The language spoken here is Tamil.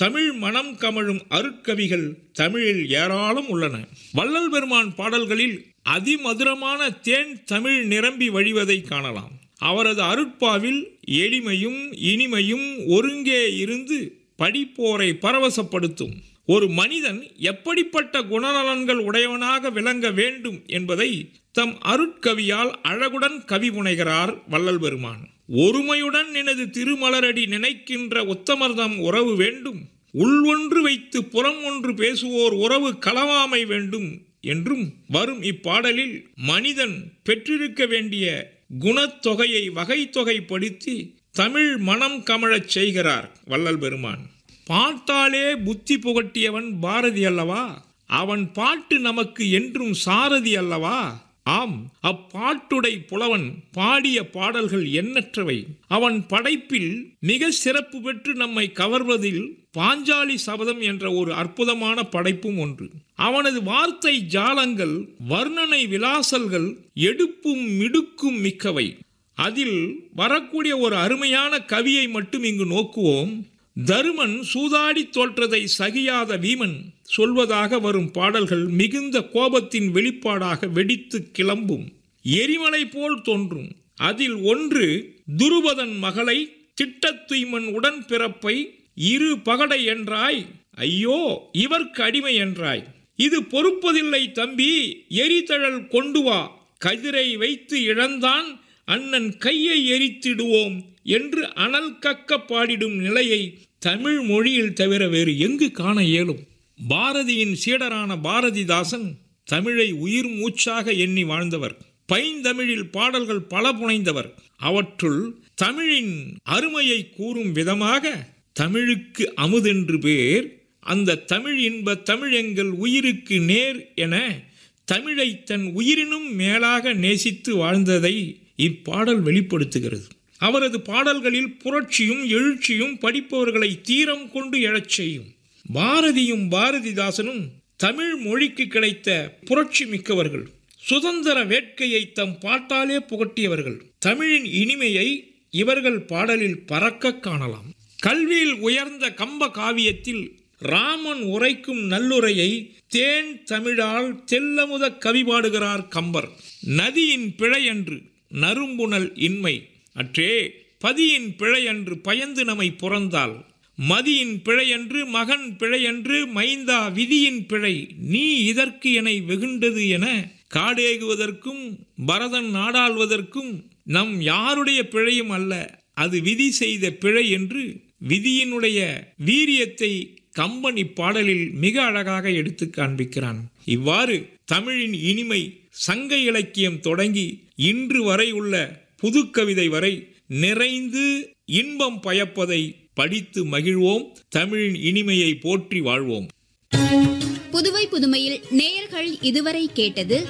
தமிழ் மனம் கமழும் அருட்கவிகள் தமிழில் ஏராளம் உள்ளன வள்ளல் பெருமான் பாடல்களில் அதிமதுரமான தேன் தமிழ் நிரம்பி வழிவதை காணலாம் அவரது அருட்பாவில் எளிமையும் இனிமையும் ஒருங்கே இருந்து படிப்போரை பரவசப்படுத்தும் ஒரு மனிதன் எப்படிப்பட்ட குணநலன்கள் உடையவனாக விளங்க வேண்டும் என்பதை தம் அருட்கவியால் அழகுடன் கவி புனைகிறார் வள்ளல் பெருமான் ஒருமையுடன் எனது திருமலரடி நினைக்கின்ற உத்தமர்தம் உறவு வேண்டும் உள் ஒன்று வைத்து புறம் ஒன்று பேசுவோர் உறவு களவாமை வேண்டும் என்றும் வரும் இப்பாடலில் மனிதன் பெற்றிருக்க வேண்டிய குணத்தொகையை வகைத்தொகைப்படுத்தி தமிழ் மனம் கமழச் செய்கிறார் வள்ளல் பெருமான் பாட்டாலே புத்தி புகட்டியவன் பாரதி அல்லவா அவன் பாட்டு நமக்கு என்றும் சாரதி அல்லவா ஆம் அப்பாட்டுடை புலவன் பாடிய பாடல்கள் எண்ணற்றவை அவன் படைப்பில் மிக சிறப்பு பெற்று நம்மை கவர்வதில் பாஞ்சாலி சபதம் என்ற ஒரு அற்புதமான படைப்பும் ஒன்று அவனது வார்த்தை ஜாலங்கள் வர்ணனை விலாசல்கள் எடுப்பும் மிடுக்கும் மிக்கவை அதில் வரக்கூடிய ஒரு அருமையான கவியை மட்டும் இங்கு நோக்குவோம் தருமன் சூதாடி தோற்றதை சகியாத வீமன் சொல்வதாக வரும் பாடல்கள் மிகுந்த கோபத்தின் வெளிப்பாடாக வெடித்து கிளம்பும் எரிமலை போல் தோன்றும் அதில் ஒன்று துருபதன் மகளை திட்டத்துய்மன் உடன் பிறப்பை இரு பகடை என்றாய் ஐயோ இவர்க்கு அடிமை என்றாய் இது பொறுப்பதில்லை தம்பி எரிதழல் கொண்டு வா கதிரை வைத்து இழந்தான் அண்ணன் கையை எரித்திடுவோம் என்று அனல் கக்க பாடிடும் நிலையை தமிழ் மொழியில் தவிர வேறு எங்கு காண இயலும் பாரதியின் சீடரான பாரதிதாசன் தமிழை உயிர் மூச்சாக எண்ணி வாழ்ந்தவர் பைந்தமிழில் பாடல்கள் பல புனைந்தவர் அவற்றுள் தமிழின் அருமையை கூறும் விதமாக தமிழுக்கு அமுதென்று பேர் அந்த தமிழ் இன்ப தமிழ் எங்கள் உயிருக்கு நேர் என தமிழை தன் உயிரினும் மேலாக நேசித்து வாழ்ந்ததை இப்பாடல் வெளிப்படுத்துகிறது அவரது பாடல்களில் புரட்சியும் எழுச்சியும் படிப்பவர்களை தீரம் கொண்டு எழச் செய்யும் பாரதியும் பாரதிதாசனும் தமிழ் மொழிக்கு கிடைத்த புரட்சி மிக்கவர்கள் சுதந்திர வேட்கையை தம் பாட்டாலே புகட்டியவர்கள் தமிழின் இனிமையை இவர்கள் பாடலில் பறக்க காணலாம் கல்வியில் உயர்ந்த கம்ப காவியத்தில் ராமன் உரைக்கும் நல்லுரையை தேன் தமிழால் தெல்லமுத கவி பாடுகிறார் கம்பர் நதியின் பிழையன்று நறும்புணல் இன்மை அற்றே பதியின் பிழையன்று பயந்து நம்மை புறந்தால் மதியின் பிழையன்று மகன் பிழையன்று மைந்தா விதியின் பிழை நீ இதற்கு என வெகுண்டது என காடேகுவதற்கும் பரதன் நாடாள்வதற்கும் நம் யாருடைய பிழையும் அல்ல அது விதி செய்த பிழை என்று விதியினுடைய வீரியத்தை கம்பன் இப்பாடலில் மிக அழகாக எடுத்து காண்பிக்கிறான் இவ்வாறு தமிழின் இனிமை சங்க இலக்கியம் தொடங்கி இன்று வரை உள்ள புதுக்கவிதை வரை நிறைந்து இன்பம் பயப்பதை படித்து மகிழ்வோம் தமிழின் இனிமையை போற்றி வாழ்வோம் புதுவை புதுமையில் நேயர்கள் இதுவரை கேட்டது